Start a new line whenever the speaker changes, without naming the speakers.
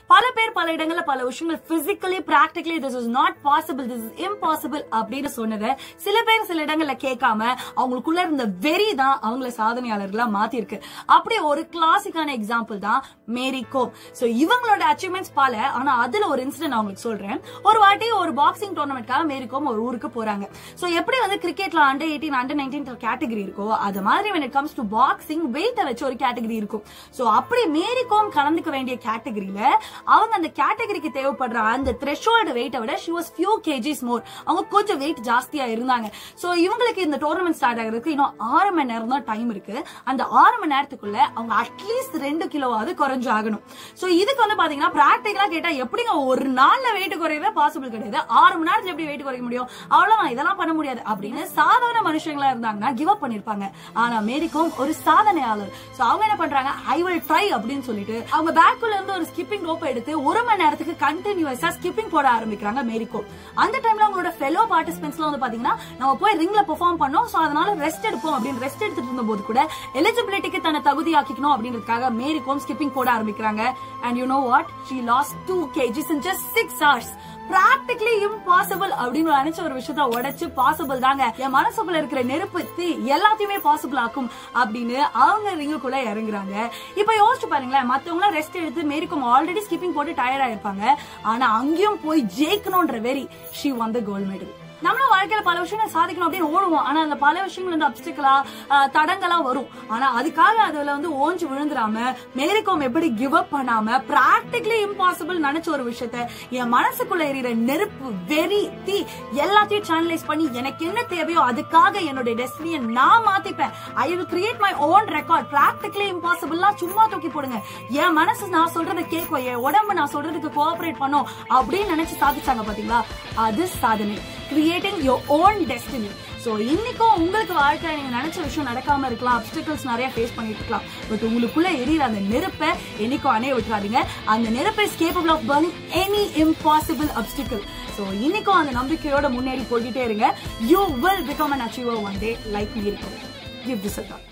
பல பேர் பல இடங்கள்ல பல விஷயங்கள் physically practically this is not possible this is impossible அப்படின்னு சொன்னதை சில பேர் சில இடங்கள்ல கேட்காம அவங்களுக்குள்ள இருந்த வெறி தான் அவங்கள சாதனையாளர்களா மாத்திருக்கு அப்படி ஒரு கிளாசிக்கான எக்ஸாம்பிள் தான் மேரி கோம் சோ இவங்களோட அச்சீவ்மெண்ட்ஸ் பல ஆனா அதுல ஒரு இன்சிடென்ட் நான் உங்களுக்கு சொல்றேன் ஒரு வாட்டி ஒரு பாக்ஸிங் டோர்னமெண்ட்காக மேரி கோம் ஒரு ஊருக்கு போறாங்க சோ எப்படி வந்து கிரிக்கெட்ல under eighteen under nineteen category இருக்கோ அது மாதிரி when it comes to boxing வெயிட்ட வச்சு ஒரு கேட்டகரி இருக்கும் சோ அப்படி மேரி கோம் கலந்துக்க வேண்டிய கேட்டகரியில அவங்க அந்த கேட்டகரிக்கு தேவைப்படுற அந்த த்ரெஷோல்டு வெயிட்டை விட she was few KGs more அவங்க கொஞ்சம் வெயிட் ஜாஸ்தியா இருந்தாங்க சோ இவங்களுக்கு இந்த டோர்னமெண்ட் ஸ்டார்ட் ஆகிறதுக்கு இன்னும் ஆறு மணி நேரம் தான் டைம் இருக்கு அந்த ஆறு மணி நேரத்துக்குள்ள அவங்க அட்லீஸ்ட் ரெண்டு கிலோவாவது குறைஞ்சு ஆகணும் சோ இதுக்கு வந்து பாத்தீங்கன்னா பிராக்டிகலா கேட்டா எப்படிங்க ஒரு நாள்ல வெயிட் குறையவே பாசிபிள் கிடையாது ஆறு மணி நேரத்துல எப்படி வெயிட் குறைக்க முடியும் அவ்வளவுதான் இதெல்லாம் பண்ண முடியாது அப்படின்னு சாதாரண மனுஷங்களா இருந்தாங்கன்னா கிவ் அப் பண்ணிருப்பாங்க ஆனா மேரிக்கும் ஒரு சாதனையாளர் சோ அவங்க என்ன பண்றாங்க ஐ வில் ட்ரை அப்படின்னு சொல்லிட்டு அவங்க பேக்குள்ள இருந்து ஒரு ஸ்கிப்பிங் ரோப் எடுத்து ஒரு மணி நேரத்துக்கு கண்டினியூஸா ஸ்கிப்பிங் போட ஆரம்பிக்கிறாங்க மேரிகோம் அந்த டைம்ல அவங்களோட ஃபெலோ பார்ட்டிசிபென்ட்ஸ்லாம் வந்து பாத்தீங்கன்னா நம்ம போய் ரிங்ல பெர்ஃபார்ம் பண்ணோம் சோ அதனால ரெஸ்ட் எடுப்போம் அப்படின்னு ரெஸ்ட் எடுத்துட்டு இருந்த போது கூட எலிஜிபிலிட்டிக்கு தன்னை தகுதியாக்கிக்கணும் அப்படின்றதுக்காக மேரி கோம் ஸ்கிப்பிங் போட ஆரம்பிக்கிறாங்க and you know what she lost two KGs in just six hours practically impossible அப்படின்னு நினைச்ச ஒரு விஷயத்த உடைச்சு பாசிபிள் தாங்க என் மனசுக்குள்ள இருக்கிற நெருப்பு தீ எல்லாத்தையுமே பாசிபிள் ஆக்கும் அப்படின்னு அவங்க ரிங்குக்குள்ள இறங்குறாங்க இப்ப யோசிச்சு பாருங்களேன் மத்தவங்க ரெஸ்ட் எடுத்து மேரிக்கும் ஆல்ரெடி ஸ்கிப்பிங் போட்டு டயர்ட் ஆயிருப்பாங்க ஆனா அங்கேயும் போய் ஜெயிக்கணும்ன்ற வெறி ஷி வந்த கோல்ட் மெடல் நம்மளும் வாழ்க்கையில பல விஷயங்கள் சாதிக்கணும் அப்படின்னு ஓடுவோம் ஆனா அந்த பல விஷயங்கள் வந்து அப்டிக்கலா தடங்களா வரும் ஆனா அதுக்காக அதுல வந்து ஓஞ்சு விழுந்துடாம மேரிகோம் எப்படி கிவ் அப் பண்ணாம பிராக்டிகலி இம்பாசிபிள் நினைச்ச ஒரு விஷயத்த என் மனசுக்குள்ள எறிகிற நெருப்பு வெறி தீ எல்லாத்தையும் சேனலைஸ் பண்ணி எனக்கு என்ன தேவையோ அதுக்காக என்னுடைய டெஸ்டினியை நான் மாத்திப்பேன் I will create my own record practically இம்பாசிபிள்லாம் சும்மா தூக்கி போடுங்க என் மனசு நான் சொல்றதை கேட்கும் என் உடம்பு நான் சொல்றதுக்கு கோஆபரேட் பண்ணும் அப்படின்னு நினைச்சு சாதிச்சாங்க பாத்தீங்களா அது சாதனை creating your own destiny so இன்னைக்கும் உங்களுக்கு வாழ்க்கையில நீங்க நினைச்ச விஷயம் நடக்காம இருக்கலாம் அப்டிகல்ஸ் நிறைய ஃபேஸ் பண்ணிட்டு இருக்கலாம் பட் உங்களுக்குள்ள எரியிற அந்த நெருப்பை என்னைக்கும் அணைய விட்டுறாதீங்க அந்த நெருப்பை is capable of burning any impossible அப்டிக்கல் சோ இன்னைக்கும் அந்த நம்பிக்கையோட முன்னேறி போய்கிட்டே இருங்க you will become an achiever one day like இருக்கும் கிவ் திஸ் அ